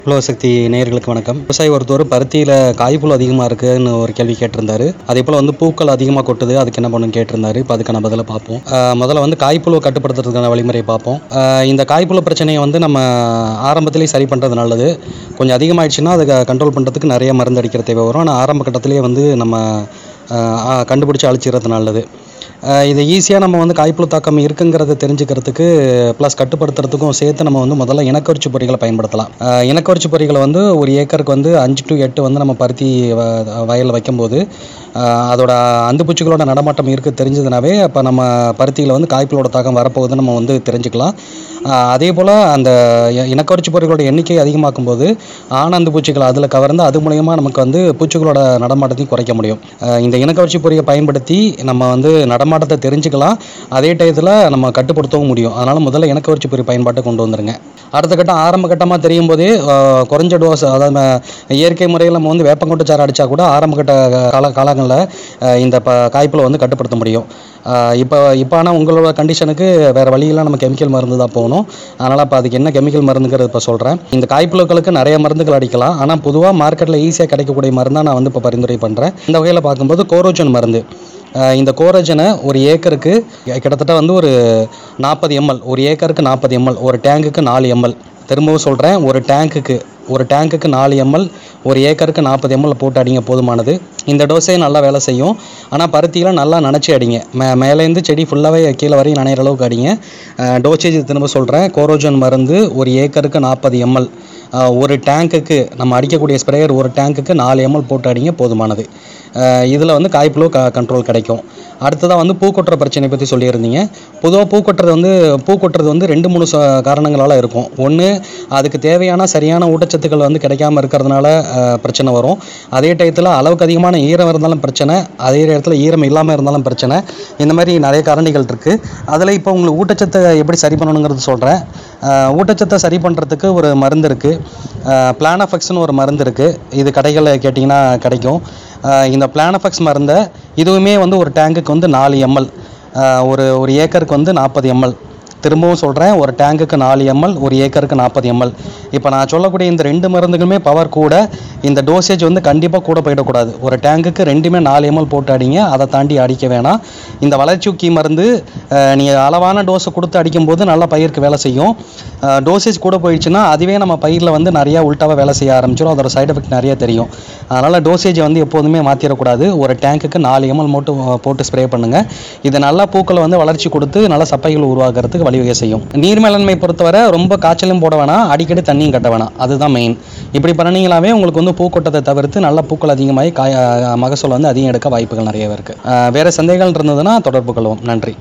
hello சக்தி நேயர்களுக்கு வணக்கம் விவசாயி ஒருத்தர் பருத்தியில் காய்ப்புழு அதிகமாக இருக்குன்னு ஒரு கேள்வி கேட்டிருந்தாரு அதே போல் வந்து பூக்கள் அதிகமாக கொட்டுது அதுக்கு என்ன பண்ணணும்னு கேட்டிருந்தாரு இப்போ அதுக்கான பதிலை பார்ப்போம் ஆஹ் முதல்ல வந்து காய்ப்புழுவை கட்டுப்படுத்துறதுக்கான வழிமுறையை பார்ப்போம் ஆஹ் இந்த காய்ப்புழு பிரச்சனையை வந்து நம்ம ஆரம்பத்திலேயே சரி பண்ணுறது நல்லது கொஞ்சம் அதிகமாகிடுச்சுன்னா அதை கண்ட்ரோல் பண்ணுறதுக்கு நிறைய மருந்து அடிக்கிற தேவை வரும் ஆனால் ஆரம்ப கட்டத்திலேயே வந்து நம்ம ஆஹ் ஆஹ் கண்டுபிடிச்சி அழிச்சிடுறது நல்லது ஆஹ் இது ஈஸியாக நம்ம வந்து காய்ப்புழு தாக்கம் இருக்குங்கிறத தெரிஞ்சுக்கிறதுக்கு ப்ளஸ் கட்டுப்படுத்துறதுக்கும் சேர்த்து நம்ம வந்து முதல்ல இனக்கவர்ச்சி பொறிகளை பயன்படுத்தலாம் ஆஹ் இனக்கவர்ச்சி பொறிகளை வந்து ஒரு ஏக்கருக்கு வந்து அஞ்சு டு எட்டு வந்து நம்ம பருத்தி வ- வயல்ல வைக்கும்போது ஆஹ் அதோட அந்துப்பூச்சிகளோட நடமாட்டம் இருக்குது தெரிஞ்சதுனாவே அப்போ நம்ம பருத்தியில் வந்து காய்ப்புளோட தாக்கம் வரப்போகுதுன்னு நம்ம வந்து தெரிஞ்சுக்கலாம் ஆஹ் அதே போல் அந்த இ- இனக்கவர்ச்சி பொறிகளோட எண்ணிக்கை அதிகமாக்கும் போது ஆனந்து பூச்சிகள் அதில் கவர்ந்து அது மூலயமா நமக்கு வந்து பூச்சிகளோட நடமாட்டத்தையும் குறைக்க முடியும் ஆஹ் இந்த இனக்கவர்ச்சி பொறியை பயன்படுத்தி நம்ம வந்து நடமாட்டத்தை தெரிஞ்சுக்கலாம் அதே டயத்தில் நம்ம கட்டுப்படுத்தவும் முடியும் அதனால் முதல்ல இனக்கவர்ச்சி பொறி பயன்பாட்டை கொண்டு வந்துருங்க அடுத்த கட்டம் ஆரம்ப கட்டமாக தெரியும் போதே ஆஹ் குறைஞ்ச டோஸ் அதாவது நம்ம இயற்கை முறையில் நம்ம வந்து வேப்பங்கொட்டை சாறு அடித்தா கூட ஆரம்ப கட்ட கால காலங்களில் இந்த ப காய்ப்புல வந்து கட்டுப்படுத்த முடியும் இப்போ இப்போ ஆனால் உங்களோட கண்டிஷனுக்கு வேறு வழியெல்லாம் நம்ம கெமிக்கல் மருந்து தான் போகணும் அதனால் இப்போ அதுக்கு என்ன கெமிக்கல் மருந்துங்கிறது இப்போ சொல்கிறேன் இந்த காய்ப்புழுக்களுக்கு நிறைய மருந்துகள் அடிக்கலாம் ஆனால் பொதுவாக மார்க்கெட்டில் ஈஸியாக கிடைக்கக்கூடிய மருந்தை நான் வந்து இப்போ பரிந்துரை பண்ணுறேன் இந்த வகையில் பார்க்கும்போது கோரோஜன் மருந்து அஹ் இந்த கோரஜனை ஒரு ஏக்கருக்கு கிட்டத்தட்ட வந்து ஒரு நாற்பது எம்எல் ஒரு ஏக்கருக்கு நாற்பது எம்எல் ஒரு டேங்குக்கு நாலு எம்எல் திரும்பவும் சொல்கிறேன் ஒரு டேங்குக்கு ஒரு டேங்குக்கு நாலு எம்எல் ஒரு ஏக்கருக்கு நாற்பது எம்எல் போட்டு அடிங்க போதுமானது இந்த டோஸே நல்லா வேலை செய்யும் ஆனால் பருத்தியில் நல்லா நனைச்சி அடிங்க மே மேலேருந்து செடி ஃபுல்லாகவே கீழே வரையும் நனையிற அளவுக்கு அடிங்க டோசேஜ் திரும்ப சொல்கிறேன் கோரோஜன் மருந்து ஒரு ஏக்கருக்கு நாற்பது எம்எல் ஒரு டேங்குக்கு நம்ம அடிக்கக்கூடிய ஸ்ப்ரேயர் ஒரு டேங்குக்கு நாலு எம்எல் போட்டு அடிங்க போதுமானது இதில் வந்து காய்ப்புழு க கண்ட்ரோல் கிடைக்கும் அடுத்ததாக வந்து பூ கொட்டுற பிரச்சனை பற்றி சொல்லியிருந்தீங்க பொதுவாக பூ கொட்டுறது வந்து பூ கொட்டுறது வந்து ரெண்டு மூணு ச காரணங்களால் இருக்கும் ஒன்று அதுக்கு தேவையான சரியான ஊட்டச்சத்துக்கள் வந்து கிடைக்காம இருக்கிறதுனால அஹ், பிரச்சனை வரும் அதே டயத்தில் அளவுக்கு அதிகமான ஈரம் இருந்தாலும் பிரச்சனை அதே நேரத்தில் ஈரம் இல்லாமல் இருந்தாலும் பிரச்சனை இந்த மாதிரி நிறைய காரணிகள் இருக்குது அதில் இப்போ உங்களுக்கு ஊட்டச்சத்தை எப்படி சரி பண்ணணுங்கிறது சொல்கிறேன் ஊட்டச்சத்தை சரி பண்ணுறதுக்கு ஒரு மருந்து இருக்குது பிளானஃபெக்ஸ்னு ஒரு மருந்து இருக்குது இது கடைகளில் கேட்டிங்கன்னா கிடைக்கும் ஆஹ் இந்த பிளானஃபெக்ஸ் மருந்தை இதுவுமே வந்து ஒரு டேங்குக்கு வந்து நாலு எம்எல் ஒரு ஒரு ஏக்கருக்கு வந்து நாற்பது எம்எல் திரும்பவும் சொல்கிறேன் ஒரு டேங்குக்கு நாலு எம்எல் ஒரு ஏக்கருக்கு நாற்பது எம்எல் இப்போ நான் சொல்லக்கூடிய இந்த ரெண்டு மருந்துகளுமே பவர் கூட இந்த டோசேஜ் வந்து கண்டிப்பாக கூட போயிடக்கூடாது ஒரு டேங்குக்கு ரெண்டுமே நாலு எம்எல் போட்டு அடிங்க அதை தாண்டி அடிக்க வேணாம் இந்த வளர்ச்சியூக்கி மருந்து நீங்கள் அளவான டோஸை கொடுத்து அடிக்கும்போது நல்லா பயிருக்கு வேலை செய்யும் டோசேஜ் கூட போயிடுச்சுன்னா அதுவே நம்ம பயிரில் வந்து நிறையா உல்ட்டாவாக வேலை செய்ய ஆரம்பிச்சிடும் அதோட சைடு எஃபெக்ட் நிறைய தெரியும் அதனால் டோசேஜை வந்து எப்போதுமே மாற்றிடக்கூடாது ஒரு டேங்குக்கு நாலு எம்எல் மட்டும் போட்டு ஸ்ப்ரே பண்ணுங்கள் இது நல்லா பூக்களை வந்து வளர்ச்சி கொடுத்து நல்ல சப்பைகள் உருவாக்குறதுக்கு வழிவகை செய்யும் நீர் மேலாண்மை பொறுத்தவரை ரொம்ப காய்ச்சலும் போட வேணாம் அடிக்கடி தண்ணியும் கட்ட வேணாம் அதுதான் மெயின் இப்படி பண்ணிங்களாவே உங்களுக்கு வந்து பூக்கொட்டத்தை தவிர்த்து நல்ல பூக்கள் அதிகமாகி காய மகசூல் வந்து அதிகம் எடுக்க வாய்ப்புகள் நிறையவே இருக்குது வேறு சந்தேகங்கள் இருந்ததுன்னா தொடர்பு கொள்வோம் நன்றி